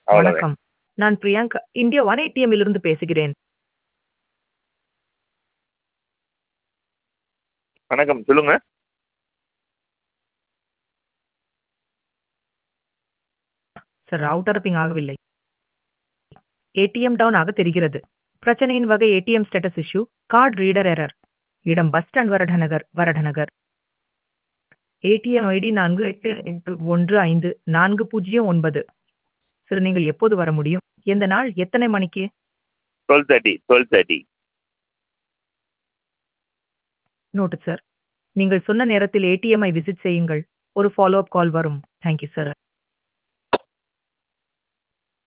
அவ்வளோதான் வணக்கம். நான் பிரியங்கா. இந்தியா ஒன் ஏடிஎம்மிலிருந்து பேசுகிறேன். வணக்கம் சொல்லுங்க சார் ரவுட்டர் பிங் ஆகவில்லை. ஏடிஎம் டவுன் ஆக தெரிகிறது. பிரச்சனையின் வகை ATM status issue, card reader error. இடம் bus stand Varadanagar, Varadanagar. ATM ID நான்கு எட்டு எட்டு ஒன்று ஐந்து நான்கு பூஜ்ஜியம் ஒன்பது. சார் நீங்கள் எப்போது வர முடியும்? எந்த நாள்? எத்தனை மணிக்கு? Twelve thirty twelve thirty noted sir. நீங்கள் சொன்ன நேரத்தில் ஏடிஎம்ஐ விசிட் செய்யுங்கள். ஒரு ஃபாலோ அப் கால் வரும். Thank you sir.